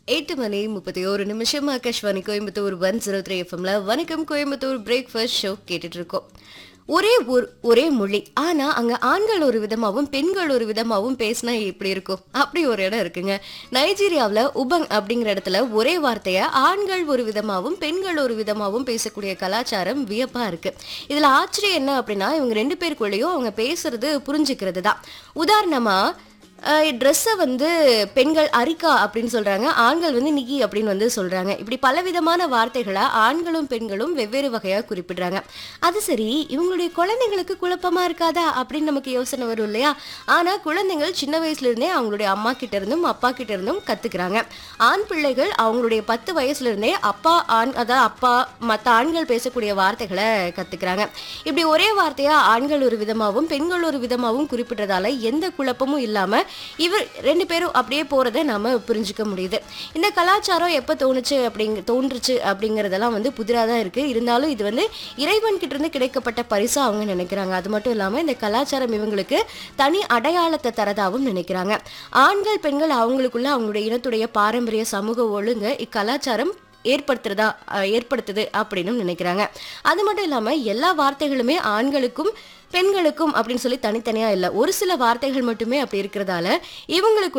எட்டு மணி முப்பத்தி ஒரு நிமிஷம் Akashvani Coimbatore one zero three எஃப்எம்ல வணக்கம் கோயம்புத்தூர் பிரேக்ஃபாஸ்ட் ஷோ கேட்டுட்டு இருக்கோம் ஒரே ஊர் ஒரே மொழி ஆனா அங்க ஆண்கள் ஒரு விதமாவும் பெண்கள் ஒரு விதமாவும் பேசினா எப்படி இருக்கும் அப்படி ஒரு இடம் இருக்குங்க நைஜீரியாவுல உபங் அப்படிங்கிற இடத்துல ஒரே வார்த்தைய ஆண்கள் ஒரு விதமாவும் பெண்கள் ஒரு விதமாவும் பேசக்கூடிய கலாச்சாரம் வியப்பா இருக்கு இதுல ஆச்சரியம் என்ன அப்படின்னா இவங்க ரெண்டு பேருக்குள்ளேயும் அவங்க பேசுறது புரிஞ்சுக்கிறது தான் உதாரணமா ட்ரெஸ்ஸை வந்து பெண்கள் அரிக்கா அப்படின்னு சொல்றாங்க ஆண்கள் வந்து நிக்கி அப்படின்னு வந்து சொல்றாங்க இப்படி பலவிதமான வார்த்தைகளை ஆண்களும் பெண்களும் வெவ்வேறு வகையா குறிப்பிடுறாங்க அது சரி இவங்களுடைய குழந்தைங்களுக்கு குழப்பமா இருக்காதா அப்படின்னு நமக்கு யோசனை வரும் இல்லையா ஆனா குழந்தைகள் சின்ன வயசுல இருந்தே அவங்களுடைய அம்மா கிட்ட இருந்தும் அப்பா கிட்ட இருந்தும் கத்துக்கிறாங்க ஆண் பிள்ளைகள் அவங்களுடைய பத்து வயசுல இருந்தே அப்பா ஆண் அதாவது அப்பா மற்ற ஆண்கள் பேசக்கூடிய வார்த்தைகளை கத்துக்கிறாங்க இப்படி ஒரே வார்த்தையா ஆண்கள் ஒரு விதமாகவும் பெண்கள் ஒரு விதமாகவும் குறிப்பிடுறதால எந்த குழப்பமும் இல்லாம இவர் ரெண்டு பேரும் அப்படியே போறதை நாம புரிஞ்சுக்க முடியுது இந்த கலாச்சாரம் எப்ப தோணுச்சு அப்படிங்க தோன்றுச்சு அப்படிங்கறதெல்லாம் வந்து புதிரா தான் இருக்கு இருந்தாலும் இது வந்து இறைவன் கிட்ட இருந்து கிடைக்கப்பட்ட பரிசா அவங்க நினைக்கிறாங்க அது மட்டும் இல்லாம இந்த கலாச்சாரம் இவங்களுக்கு தனி அடையாளத்தை தரதாவும் நினைக்கிறாங்க ஆண்கள் பெண்கள் அவங்களுக்குள்ள அவங்களுடைய இனத்துடைய பாரம்பரிய சமூக ஒழுங்க இக்கலாச்சாரம் ஏற்படுத்துறதா அஹ், ஏற்படுத்துது அப்படின்னு நினைக்கிறாங்க அது மட்டும் இல்லாம எல்லா வார்த்தைகளுமே ஆண்களுக்கும் பெண்களுக்கும் அப்படின்னு சொல்லி தனித்தனியா இல்லை ஒரு சில வார்த்தைகள் மட்டுமே அப்படி இருக்கிறதால இவங்களுக்கு